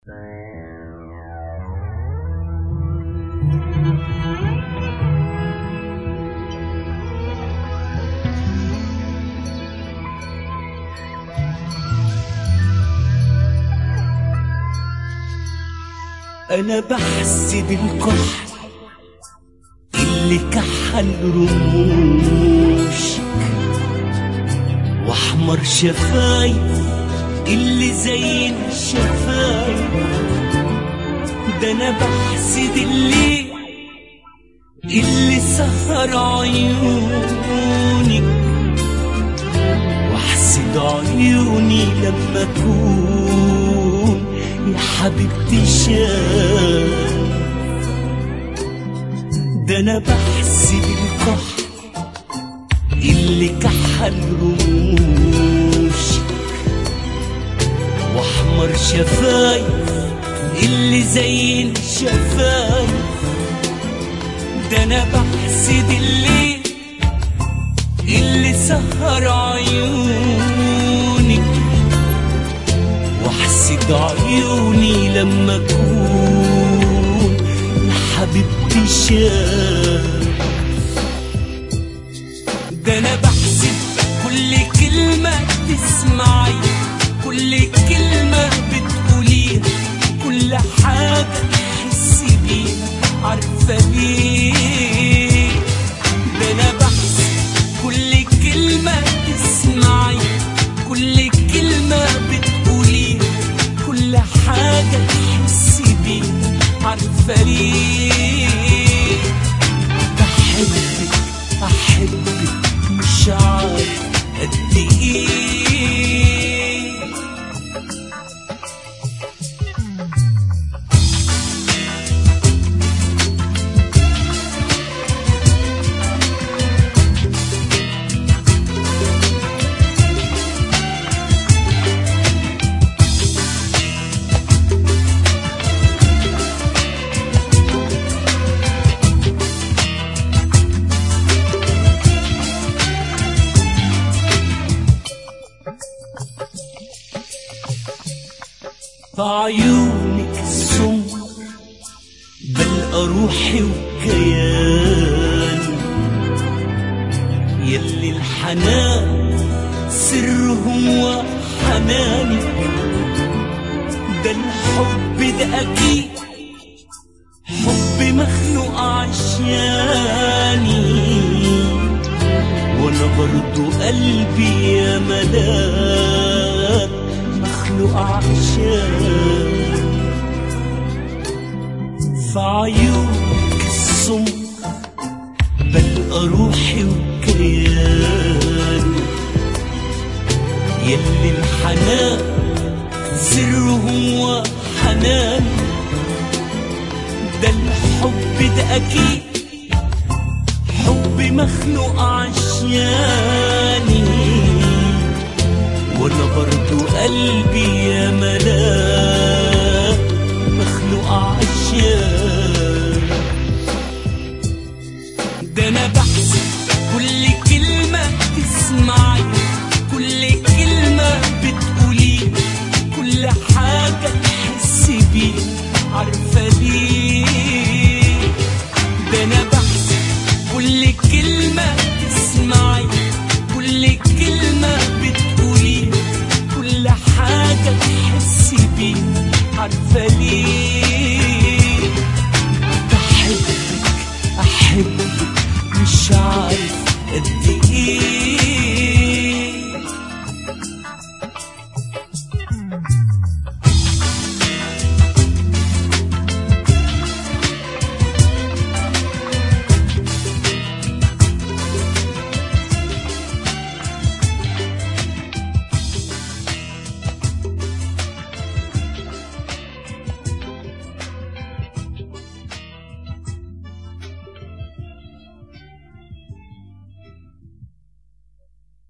أنا بحسد الكحل اللي كحل رموشك وأحمر شفايف اللي زين الشفايف ده أنا بحسد اللي اللي سهر عيونك واحسد عيوني لما اكون يا حبيبتي شاف ده انا بحسب الكحل اللي كحل رموشك واحمر شفايف اللي زين شفايف ده انا بحسد اللي اللي سهر عيونك واحسد عيوني لما اكون يا حبيبتي شاف ده انا بحسب كل كلمة تسمعي كل كلمة بتقوليها كل حاجة تحسي بيها عارفة ليه ده انا بحسب كل كلمة تسمعي كل كلمة بتقوليها كل حاجة تحسي بيها عارفة ليه بحبك أحبك مش عارف قد إيه بعيونك السمر بلقى روحي وكياني يلي الحنان سرهم وحناني ده الحب ده أكيد حب مخلوق عشاني وانا برضو قلبي يا ملاك مخلوق عشان في عيونك السمر بلقى روحي وكياني يلي الحنان سرهم وحناني ده الحب ده أكيد حب مخلوق عشاني وانا برضو قلبي يا ملاك مخلوق عشان ده انا بحسب كل كلمة تسمعي كل كلمة بتقولي كل حاجة تحسي بيها عارفة ليه ده انا بحسب كل كلمة تسمعي كل كلمة بتقولي كل حاجة تحسي بيها عارفة ليه